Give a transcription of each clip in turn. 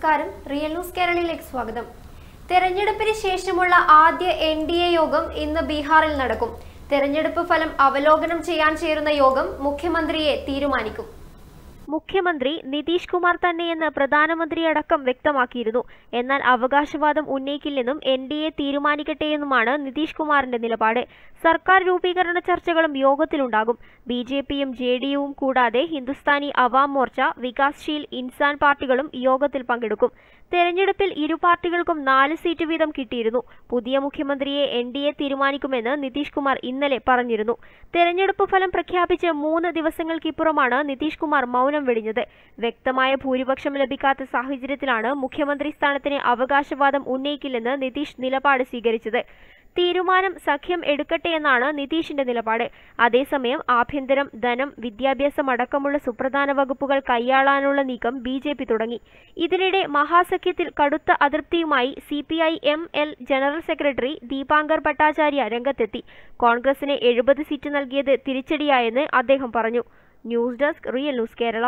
നമസ്കാരം real news കേരളയിലേക്ക് സ്വാഗതം തെരഞ്ഞെടുപ്പിന് ശേഷമുള്ള ആദ്യ എൻ ഡി എ യോഗം ഇന്ന് ബീഹാറിൽ നടക്കും തെരഞ്ഞെടുപ്പ് ഫലം അവലോകനം ചെയ്യാൻ ചേരുന്ന യോഗം മുഖ്യമന്ത്രിയെ തീരുമാനിക്കും മുഖ്യമന്ത്രി നിതീഷ് കുമാർ തന്നെയെന്ന് പ്രധാനമന്ത്രിയടക്കം വ്യക്തമാക്കിയിരുന്നു എന്നാൽ അവകാശവാദം ഉന്നയിക്കില്ലെന്നും എൻ ഡി എ തീരുമാനിക്കട്ടെയെന്നുമാണ് നിതീഷ് കുമാറിന്റെ നിലപാട് സർക്കാർ രൂപീകരണ ചർച്ചകളും യോഗത്തിലുണ്ടാകും ബി ജെ പിയും ജെ ഡി യുവും കൂടാതെ ഹിന്ദുസ്ഥാനി അവാം മോർച്ച വികാസ്ശീൽ ഇൻസാൻ പാർട്ടികളും യോഗത്തിൽ പങ്കെടുക്കും തെരഞ്ഞെടുപ്പിൽ ഇരു പാർട്ടികൾക്കും നാല് സീറ്റ് വീതം കിട്ടിയിരുന്നു പുതിയ മുഖ്യമന്ത്രിയെ എൻ ഡി എ തീരുമാനിക്കുമെന്ന് നിതീഷ് കുമാർ ഇന്നലെ പറഞ്ഞിരുന്നു തെരഞ്ഞെടുപ്പ് ഫലം പ്രഖ്യാപിച്ച് മൂന്ന് ദിവസങ്ങൾക്കിപ്പുറമാണ് നിതീഷ് കുമാർ മൗനം വെടിഞ്ഞത് വ്യക്തമായ ഭൂരിപക്ഷം ലഭിക്കാത്ത സാഹചര്യത്തിലാണ് മുഖ്യമന്ത്രി സ്ഥാനത്തിന് അവകാശവാദം ഉന്നയിക്കില്ലെന്ന് നിതീഷ് നിലപാട് സ്വീകരിച്ചത് തീരുമാനം സഖ്യം എടുക്കട്ടെയെന്നാണ് നിതീഷിന്റെ നിലപാട് അതേസമയം ആഭ്യന്തരം ധനം വിദ്യാഭ്യാസം അടക്കമുള്ള സുപ്രധാന വകുപ്പുകൾ കൈയാളാനുള്ള നീക്കം ബി ജെ പി തുടങ്ങി ഇതിനിടെ മഹാസഖ്യത്തിൽ കടുത്ത അതൃപ്തിയുമായി C P I M L general secretary Dipankar Bhattacharya രംഗത്തെത്തി കോൺഗ്രസിന് എഴുപത് സീറ്റ് നൽകിയത് തിരിച്ചടിയായെന്ന് അദ്ദേഹം പറഞ്ഞു news desk real news Kerala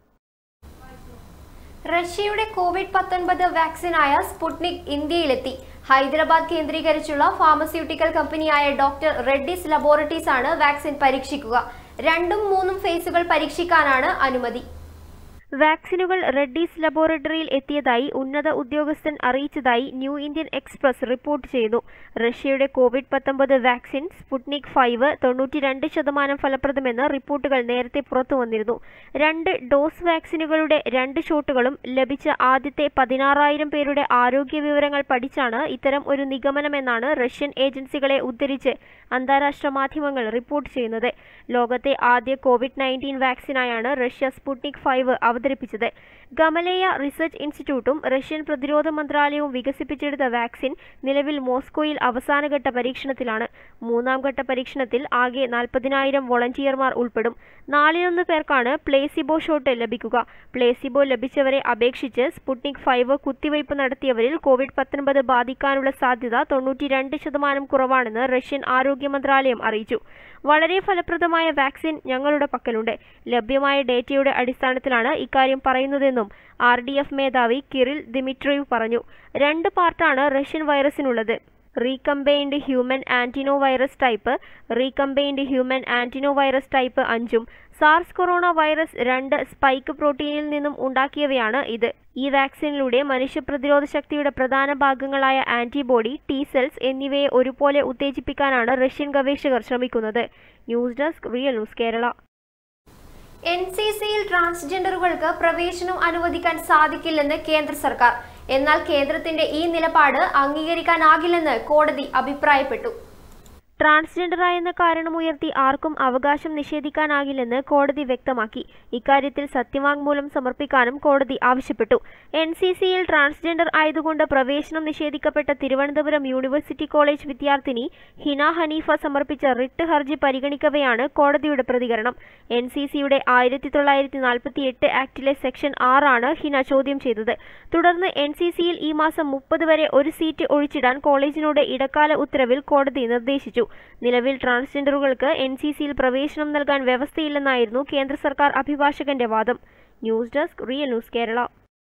റഷ്യയുടെ കോവിഡ് പത്തൊൻപത് വാക്സിനായ സ്പുട്നിക് ഇന്ത്യയിലെത്തി ഹൈദരാബാദ് കേന്ദ്രീകരിച്ചുള്ള ഫാർമസ്യൂട്ടിക്കൽ കമ്പനിയായ ഡോക്ടർ റെഡ്ഡിസ് ലബോറട്ടറീസ് ആണ് വാക്സിൻ പരീക്ഷിക്കുക രണ്ടും മൂന്നും ഫേസുകൾ പരീക്ഷിക്കാനാണ് അനുമതി വാക്സിനുകൾ റെഡ്ഡീസ് ലബോറട്ടറിയിൽ എത്തിയതായി ഉന്നത ഉദ്യോഗസ്ഥൻ അറിയിച്ചതായി ന്യൂ ഇന്ത്യൻ എക്സ്പ്രസ് റിപ്പോർട്ട് ചെയ്യുന്നു റഷ്യയുടെ കോവിഡ് പത്തൊമ്പത് വാക്സിൻ സ്പുട്നിക് ഫൈവ് തൊണ്ണൂറ്റിരണ്ട് ശതമാനം ഫലപ്രദമെന്ന് റിപ്പോർട്ടുകൾ നേരത്തെ പുറത്തുവന്നിരുന്നു രണ്ട് ഡോസ് വാക്സിനുകളുടെ രണ്ട് ഷോട്ടുകളും ലഭിച്ച ആദ്യത്തെ പതിനാറായിരം പേരുടെ ആരോഗ്യ വിവരങ്ങൾ പഠിച്ചാണ് ഇത്തരം ഒരു നിഗമനമെന്നാണ് റഷ്യൻ ഏജൻസികളെ ഉദ്ധരിച്ച് അന്താരാഷ്ട്ര മാധ്യമങ്ങൾ റിപ്പോർട്ട് ചെയ്യുന്നത് ലോകത്തെ ആദ്യ കോവിഡ് നയൻറ്റീൻ വാക്സിനായാണ് റഷ്യ സ്പുട്നിക് ഫൈവ് അവതരിപ്പിച്ചത് ഗമലേയ റിസർച്ച് ഇൻസ്റ്റിറ്റ്യൂട്ടും റഷ്യൻ പ്രതിരോധ മന്ത്രാലയവും വികസിപ്പിച്ചെടുത്ത വാക്സിൻ നിലവിൽ മോസ്കോയിൽ അവസാനഘട്ട പരീക്ഷണത്തിലാണ് മൂന്നാം ഘട്ട പരീക്ഷണത്തിൽ ആകെ നാൽപ്പതിനായിരം വോളണ്ടിയർമാർ ഉൾപ്പെടും നാലിലൊന്ന് പേർക്കാണ് പ്ലേസിബോ ഷോട്ട് ലഭിക്കുക പ്ലേസിബോ ലഭിച്ചവരെ അപേക്ഷിച്ച് സ്പുട്നിക് ഫൈവ് കുത്തിവയ്പ് നടത്തിയവരിൽ കോവിഡ് പത്തൊൻപത് ബാധിക്കാനുള്ള സാധ്യത തൊണ്ണൂറ്റിരണ്ട് ശതമാനം കുറവാണെന്ന് റഷ്യൻ ആരോഗ്യ മന്ത്രാലയം അറിയിച്ചു വളരെ ഫലപ്രദമായ വാക്സിൻ ഞങ്ങളുടെ പക്കലുണ്ട് ലഭ്യമായ ഡേറ്റയുടെ അടിസ്ഥാനത്തിലാണ് ഇക്കാര്യം പറയുന്നതെന്നും ആർ ഡി എഫ് മേധാവി കിറിൽ ദിമിട്രീവ് പറഞ്ഞു രണ്ട് പാർട്ടാണ് റഷ്യൻ വൈറസിനുള്ളത് recombined human adenovirus type recombined human adenovirus type അഞ്ചും സാർസ് കൊറോണ വൈറസ് രണ്ട് സ്പൈക്ക് പ്രോട്ടീനിൽ നിന്നും ഉണ്ടാക്കിയവയാണ് ഇത് ഈ വാക്സിനിലൂടെ മനുഷ്യ പ്രതിരോധ ശക്തിയുടെ പ്രധാന ഭാഗങ്ങളായ ആന്റിബോഡി ടി സെൽസ് എന്നിവയെ ഒരുപോലെ ഉത്തേജിപ്പിക്കാനാണ് റഷ്യൻ ഗവേഷകർ ശ്രമിക്കുന്നത് news desk real news Kerala N C സിയിൽ ട്രാൻസ്ജെൻഡറുകൾക്ക് പ്രവേശനം അനുവദിക്കാൻ സാധിക്കില്ലെന്ന് കേന്ദ്ര സർക്കാർ എന്നാൽ കേന്ദ്രത്തിന്റെ ഈ നിലപാട് അംഗീകരിക്കാനാകില്ലെന്ന് കോടതി അഭിപ്രായപ്പെട്ടു ട്രാൻസ്ജെൻഡറായെന്ന കാരണമുയർത്തി ആർക്കും അവകാശം നിഷേധിക്കാനാകില്ലെന്ന് കോടതി വ്യക്തമാക്കി ഇക്കാര്യത്തിൽ സത്യവാങ്മൂലം സമർപ്പിക്കാനും കോടതി ആവശ്യപ്പെട്ടു എൻ സി സിയിൽ ട്രാൻസ്ജെൻഡർ ആയതുകൊണ്ട് പ്രവേശനം നിഷേധിക്കപ്പെട്ട തിരുവനന്തപുരം യൂണിവേഴ്സിറ്റി കോളേജ് വിദ്യാർത്ഥിനി ഹിന ഹനീഫ സമർപ്പിച്ച റിട്ട് ഹർജി പരിഗണിക്കവെയാണ് കോടതിയുടെ പ്രതികരണം എൻ സി സിയുടെ ആയിരത്തി തൊള്ളായിരത്തി നാൽപ്പത്തി എട്ട് ആക്ടിലെ സെക്ഷൻ ആറാണ് ഹിന ചോദ്യം ചെയ്തത് തുടർന്ന് എൻ സി സിയിൽ ഈ മാസം മുപ്പത് വരെ ഒരു സീറ്റ് ഒഴിച്ചിടാൻ കോളേജിനോട് ഇടക്കാല ഉത്തരവിൽ കോടതി നിർദ്ദേശിച്ചു നിലവിൽ ട്രാൻസ്ജെൻഡറുകൾക്ക് എൻ സി സിയിൽ പ്രവേശനം നൽകാൻ വ്യവസ്ഥയില്ലെന്നായിരുന്നു കേന്ദ്ര സർക്കാർ അഭിഭാഷകന്റെ വാദം news desk real news Kerala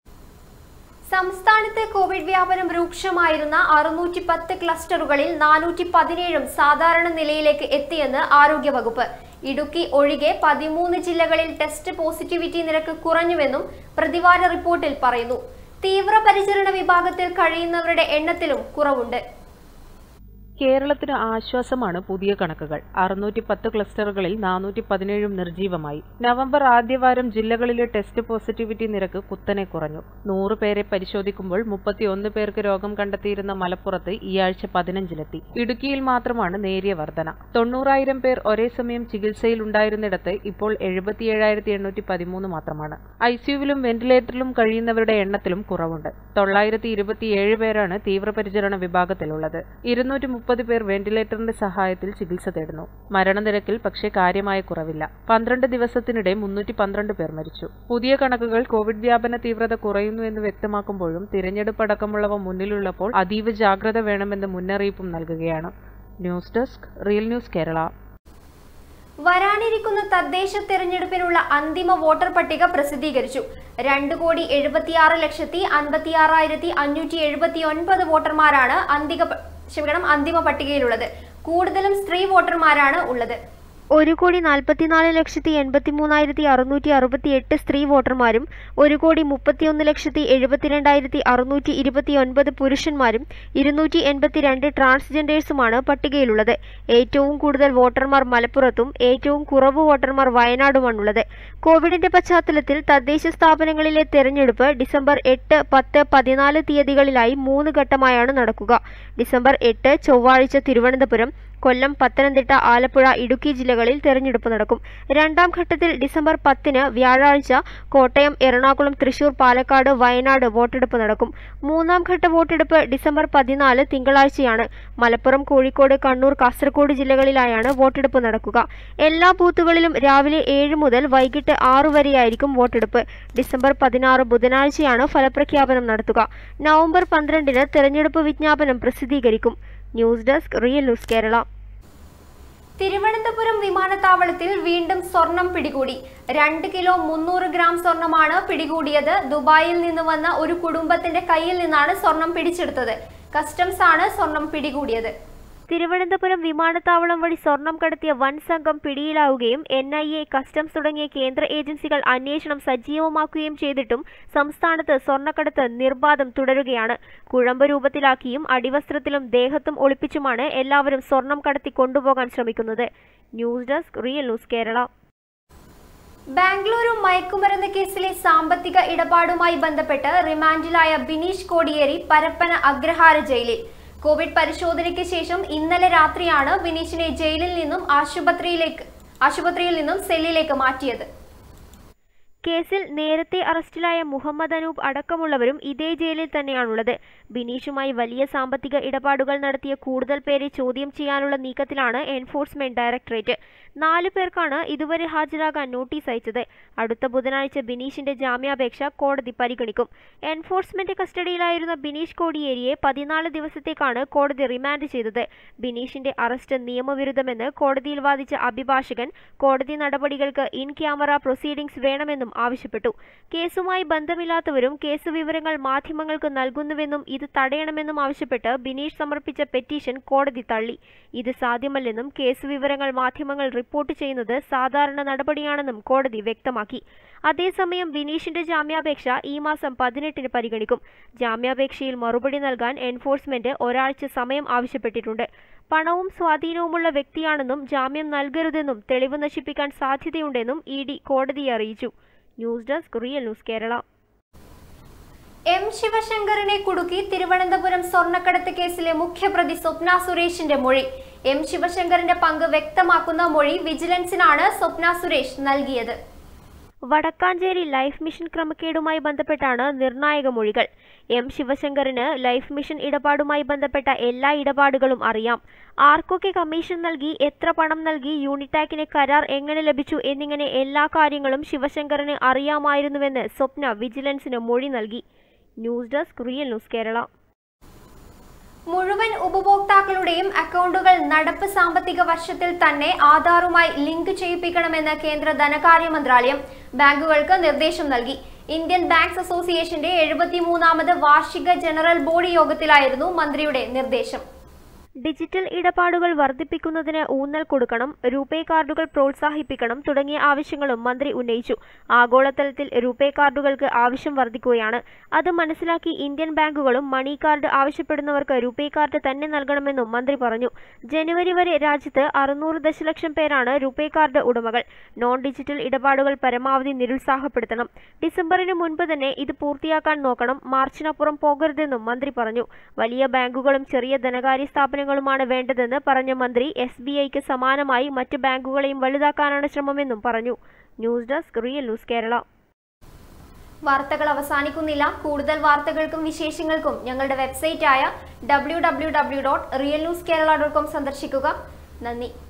സംസ്ഥാനത്ത് കോവിഡ് വ്യാപനം രൂക്ഷമായിരുന്ന അറുന്നൂറ്റി പത്ത് ക്ലസ്റ്ററുകളിൽ നാനൂറ്റി പതിനേഴും സാധാരണ നിലയിലേക്ക് എത്തിയെന്ന് ആരോഗ്യവകുപ്പ് ഇടുക്കി ഒഴികെ പതിമൂന്ന് ജില്ലകളിൽ ടെസ്റ്റ് പോസിറ്റിവിറ്റി നിരക്ക് കുറഞ്ഞുവെന്നും പ്രതിവാര റിപ്പോർട്ടിൽ പറയുന്നു തീവ്രപരിചരണ വിഭാഗത്തിൽ കഴിയുന്നവരുടെ എണ്ണത്തിലും കുറവുണ്ട് കേരളത്തിന് ആശ്വാസമാണ് പുതിയ കണക്കുകൾ അറുന്നൂറ്റി പത്ത് ക്ലസ്റ്ററുകളിൽ നാനൂറ്റി പതിനേഴും നിർജീവമായി നവംബർ ആദ്യവാരം ജില്ലകളിലെ ടെസ്റ്റ് പോസിറ്റിവിറ്റി നിരക്ക് കുത്തനെ കുറഞ്ഞു നൂറ് പേരെ പരിശോധിക്കുമ്പോൾ മുപ്പത്തിയൊന്ന് പേർക്ക് രോഗം കണ്ടെത്തിയിരുന്ന മലപ്പുറത്ത് ഈ ആഴ്ച പതിനഞ്ചിലെത്തി ഇടുക്കിയിൽ മാത്രമാണ് നേരിയ വർധന തൊണ്ണൂറായിരം പേർ ഒരേ സമയം ചികിത്സയിൽ ഉണ്ടായിരുന്നിടത്ത് ഇപ്പോൾ എഴുപത്തിയേഴായിരത്തി എണ്ണൂറ്റി പതിമൂന്ന് മാത്രമാണ് ഐസിയുവിലും വെന്റിലേറ്ററിലും കഴിയുന്നവരുടെ എണ്ണത്തിലും കുറവുണ്ട് തൊള്ളായിരത്തി ഇരുപത്തിയേഴ് പേരാണ് തീവ്രപരിചരണ വിഭാഗത്തിലുള്ളത് ഇരുന്നൂറ്റി മുപ്പത് പേർ വെന്റിലേറ്ററിന്റെ സഹായത്തിൽ ചികിത്സ തേടുന്നു മരണനിരക്കിൽ പക്ഷേ കാര്യമായ കുറവില്ല പന്ത്രണ്ട് ദിവസത്തിനിടെ മുന്നൂറ്റി പന്ത്രണ്ട് പേർ മരിച്ചു പുതിയ കണക്കുകൾ കോവിഡ് വ്യാപന തീവ്രത കുറയുന്നു എന്ന് വ്യക്തമാക്കുമ്പോഴും തിരഞ്ഞെടുപ്പ് അടക്കമുള്ളവ മുന്നിലുള്ളപ്പോൾ അതീവ ജാഗ്രത വേണമെന്ന് മുന്നറിയിപ്പും നൽകുകയാണ് news desk real news Kerala വരാനിരിക്കുന്ന തദ്ദേശ തെരഞ്ഞെടുപ്പിനുള്ള അന്തിമ വോട്ടർ പട്ടിക പ്രസിദ്ധീകരിച്ചു രണ്ട് കോടി എഴുപത്തിയാറ് ലക്ഷത്തി അൻപത്തിയാറായിരത്തി അഞ്ഞൂറ്റി എഴുപത്തി ഒൻപത് വോട്ടർമാരാണ് അന്തിക പ- ക്ഷമിക്കണം അന്തിമ പട്ടികയിലുള്ളത് കൂടുതലും സ്ത്രീ വോട്ടർമാരാണ് ഉള്ളത് ഒരു കോടി നാൽപ്പത്തിനാല് ലക്ഷത്തി എൺപത്തി മൂന്നായിരത്തി അറുന്നൂറ്റി അറുപത്തി എട്ട് സ്ത്രീ വോട്ടർമാരും ഒരു കോടി മുപ്പത്തിയൊന്ന് ലക്ഷത്തി എഴുപത്തിരണ്ടായിരത്തി അറുന്നൂറ്റി ഇരുപത്തി ഒൻപത് പുരുഷന്മാരും ഇരുന്നൂറ്റി എൺപത്തിരണ്ട് ട്രാൻസ്ജെൻഡേഴ്സുമാണ് പട്ടികയിലുള്ളത് ഏറ്റവും കൂടുതൽ വോട്ടർമാർ മലപ്പുറത്തും ഏറ്റവും കുറവ് വോട്ടർമാർ വയനാടുമാണുള്ളത് കോവിഡിന്റെ പശ്ചാത്തലത്തിൽ തദ്ദേശ സ്ഥാപനങ്ങളിലെ തെരഞ്ഞെടുപ്പ് ഡിസംബർ എട്ട് പത്ത് പതിനാല് തീയതികളിലായി മൂന്ന് ഘട്ടമായാണ് നടക്കുക ഡിസംബർ എട്ട് ചൊവ്വാഴ്ച തിരുവനന്തപുരം കൊല്ലം പത്തനംതിട്ട ആലപ്പുഴ ഇടുക്കി ജില്ലകളിൽ തെരഞ്ഞെടുപ്പ് നടക്കും രണ്ടാം ഘട്ടത്തിൽ ഡിസംബർ പത്തിന് വ്യാഴാഴ്ച കോട്ടയം എറണാകുളം തൃശൂർ പാലക്കാട് വയനാട് വോട്ടെടുപ്പ് നടക്കും മൂന്നാം ഘട്ട വോട്ടെടുപ്പ് ഡിസംബർ പതിനാല് തിങ്കളാഴ്ചയാണ് മലപ്പുറം കോഴിക്കോട് കണ്ണൂർ കാസർഗോഡ് ജില്ലകളിലായാണ് വോട്ടെടുപ്പ് നടക്കുക എല്ലാ ബൂത്തുകളിലും രാവിലെ ഏഴ് മുതൽ വൈകിട്ട് ആറു വരെയായിരിക്കും വോട്ടെടുപ്പ് ഡിസംബർ പതിനാറ് ബുധനാഴ്ചയാണ് ഫലപ്രഖ്യാപനം നടത്തുക നവംബർ പന്ത്രണ്ടിന് തെരഞ്ഞെടുപ്പ് വിജ്ഞാപനം പ്രസിദ്ധീകരിക്കും news desk real news Kerala Thiruvananthapuram വിമാനത്താവളത്തിൽ വീണ്ടും സ്വർണം പിടികൂടി രണ്ട് കിലോ മുന്നൂറ് ഗ്രാം സ്വർണമാണ് പിടികൂടിയത് ദുബായിൽ നിന്ന് വന്ന ഒരു കുടുംബത്തിന്റെ കയ്യിൽ നിന്നാണ് സ്വർണം പിടിച്ചെടുത്തത് കസ്റ്റംസ് ആണ് സ്വർണം പിടികൂടിയത് തിരുവനന്തപുരം വിമാനത്താവളം വഴി സ്വർണം കടത്തിയ വൻ സംഘം പിടിയിലാവുകയും എൻ ഐ എ കസ്റ്റംസ് തുടങ്ങിയ കേന്ദ്ര ഏജൻസികൾ അന്വേഷണം സജീവമാക്കുകയും ചെയ്തിട്ടും സംസ്ഥാനത്ത് സ്വർണ്ണക്കടത്ത് നിർബാധം തുടരുകയാണ് കുഴമ്പ് രൂപത്തിലാക്കിയും അടിവസ്ത്രത്തിലും ദേഹത്തും ഒളിപ്പിച്ചുമാണ് എല്ലാവരും സ്വർണം കടത്തി കൊണ്ടുപോകാൻ ശ്രമിക്കുന്നത് news desk real news Kerala Bengaluru മയക്കുമരുന്ന് കേസിലെ സാമ്പത്തിക ഇടപാടുമായി ബന്ധപ്പെട്ട് റിമാൻഡിലായ ബിനീഷ് കോടിയേരി പരപ്പന അഗ്രഹാര ജയിലിൽ കോവിഡ് പരിശോധനയ്ക്ക് ശേഷം ഇന്നലെ രാത്രിയാണ് ബിനീഷിനെ ജയിലിൽ നിന്നും ആശുപത്രിയിലേക്ക് ആശുപത്രിയിൽ നിന്നും സെല്ലിലേക്ക് മാറ്റിയത് കേസിൽ നേരത്തെ അറസ്റ്റിലായ മുഹമ്മദ് അനൂപ് അടക്കമുള്ളവരും ഇതേ ജയിലിൽ തന്നെയാണുള്ളത് ബിനീഷുമായി വലിയ സാമ്പത്തിക ഇടപാടുകൾ നടത്തിയ കൂടുതൽ പേരെ ചോദ്യം ചെയ്യാനുള്ള നീക്കത്തിലാണ് എൻഫോഴ്സ്മെന്റ് ഡയറക്ടറേറ്റ് നാല് പേർക്കാണ് ഇതുവരെ ഹാജരാകാൻ നോട്ടീസ് അയച്ചത് അടുത്ത ബുധനാഴ്ച ബിനീഷിന്റെ ജാമ്യാപേക്ഷ കോടതി പരിഗണിക്കും എൻഫോഴ്സ്മെന്റ് കസ്റ്റഡിയിലായിരുന്ന ബിനീഷ് കോടിയേരിയെ പതിനാല് ദിവസത്തേക്കാണ് കോടതി റിമാൻഡ് ചെയ്തത് ബിനീഷിന്റെ അറസ്റ്റ് നിയമവിരുദ്ധമെന്ന് കോടതിയിൽ വാദിച്ച അഭിഭാഷകൻ കോടതി നടപടികൾക്ക് ഇൻ ക്യാമറ പ്രൊസീഡിംഗ്സ് വേണമെന്നും ആവശ്യപ്പെട്ടു കേസുമായി ബന്ധമില്ലാത്തവരും കേസ് വിവരങ്ങൾ മാധ്യമങ്ങൾക്ക് നൽകുന്നുവെന്നും ഇത് തടയണമെന്നും ആവശ്യപ്പെട്ട് ബിനീഷ് സമർപ്പിച്ച പെറ്റീഷൻ കോടതി തള്ളി ഇത് സാധ്യമല്ലെന്നും കേസ് വിവരങ്ങൾ മാധ്യമങ്ങൾ റിപ്പോർട്ട് ചെയ്യുന്നത് സാധാരണ നടപടിയാണെന്നും കോടതി വ്യക്തമാക്കി അതേസമയം ബിനീഷിന്റെ ജാമ്യാപേക്ഷ ഈ മാസം പതിനെട്ടിന് പരിഗണിക്കും ജാമ്യാപേക്ഷയിൽ മറുപടി നൽകാൻ എൻഫോഴ്സ്മെന്റ് ഒരാഴ്ച സമയം ആവശ്യപ്പെട്ടിട്ടുണ്ട് പണവും സ്വാധീനവുമുള്ള വ്യക്തിയാണെന്നും ജാമ്യം നൽകരുതെന്നും തെളിവ് നശിപ്പിക്കാൻ സാധ്യതയുണ്ടെന്നും ഇ ഡി കോടതിയെ അറിയിച്ചു news desk real news Kerala M ശിവശങ്കറിനെ കുടുക്കി തിരുവനന്തപുരം സ്വർണ്ണക്കടത്ത് കേസിലെ മുഖ്യപ്രതി സ്വപ്ന സുരേഷിന്റെ മൊഴി എം ശിവശങ്കറിന്റെ പങ്ക് വ്യക്തമാക്കുന്ന മൊഴി വിജിലൻസിനാണ് സ്വപ്ന സുരേഷ് നൽകിയത് വടക്കാഞ്ചേരി ലൈഫ് മിഷൻ ക്രമക്കേടുമായി ബന്ധപ്പെട്ടാണ് നിർണായക മൊഴികൾ എം ശിവശങ്കറിന് ലൈഫ് മിഷൻ ഇടപാടുമായി ബന്ധപ്പെട്ട എല്ലാ ഇടപാടുകളും അറിയാം ആർക്കൊക്കെ കമ്മീഷൻ നൽകി എത്ര പണം നൽകി യൂണിടാക്കിന് കരാർ എങ്ങനെ ലഭിച്ചു എന്നിങ്ങനെ എല്ലാ കാര്യങ്ങളും ശിവശങ്കറിന് അറിയാമായിരുന്നുവെന്ന് സ്വപ്ന വിജിലൻസിന് മൊഴി നൽകി news desk real news Kerala മുഴുവൻ ഉപഭോക്താക്കളുടെയും അക്കൗണ്ടുകൾ നടപ്പ് സാമ്പത്തിക വർഷത്തിൽ തന്നെ ആധാറുമായി ലിങ്ക് ചെയ്യിപ്പിക്കണമെന്ന് കേന്ദ്ര ധനകാര്യ മന്ത്രാലയം ബാങ്കുകൾക്ക് നിർദ്ദേശം നൽകി ഇന്ത്യൻ ബാങ്ക്സ് അസോസിയേഷന്റെ എഴുപത്തിമൂന്നാമത് വാർഷിക ജനറൽ ബോഡി യോഗത്തിലായിരുന്നു മന്ത്രിയുടെ നിർദ്ദേശം ഡിജിറ്റൽ ഇടപാടുകൾ വർദ്ധിപ്പിക്കുന്നതിന് ഊന്നൽ കൊടുക്കണം റൂപേ കാർഡുകൾ പ്രോത്സാഹിപ്പിക്കണം തുടങ്ങിയ ആവശ്യങ്ങളും മന്ത്രി ഉന്നയിച്ചു ആഗോളതലത്തിൽ റൂപേ കാർഡുകൾക്ക് ആവശ്യം വർദ്ധിക്കുകയാണ് അത് മനസ്സിലാക്കി ഇന്ത്യൻ ബാങ്കുകളും മണി കാർഡ് ആവശ്യപ്പെടുന്നവർക്ക് റൂപേ കാർഡ് തന്നെ നൽകണമെന്നും മന്ത്രി പറഞ്ഞു ജനുവരി വരെ രാജ്യത്ത് അറുന്നൂറ് ദശലക്ഷം പേരാണ് റൂപേ കാർഡ് ഉടമകൾ നോൺ ഡിജിറ്റൽ ഇടപാടുകൾ പരമാവധി നിരുത്സാഹപ്പെടുത്തണം ഡിസംബറിന് മുൻപ് തന്നെ ഇത് പൂർത്തിയാക്കാൻ നോക്കണം മാർച്ചിനപ്പുറം പോകരുതെന്നും മന്ത്രി പറഞ്ഞു വലിയ ബാങ്കുകളും ചെറിയ ധനകാര്യ സ്ഥാപനങ്ങളുമാണ് വേണ്ടതെന്ന് പറഞ്ഞ മന്ത്രി എസ് ബി ഐക്ക് സമാനമായി മറ്റ് ബാങ്കുകളെയും വലുതാക്കാനാണ് ശ്രമമെന്നും പറഞ്ഞു news desk real news Kerala വാർത്തകൾ അവസാനിക്കുന്നില്ല കൂടുതൽ വാർത്തകൾക്കും വിശേഷങ്ങൾക്കും ഞങ്ങളുടെ വെബ്സൈറ്റായ W W W dot real news Kerala dot com സന്ദർശിക്കുക നന്ദി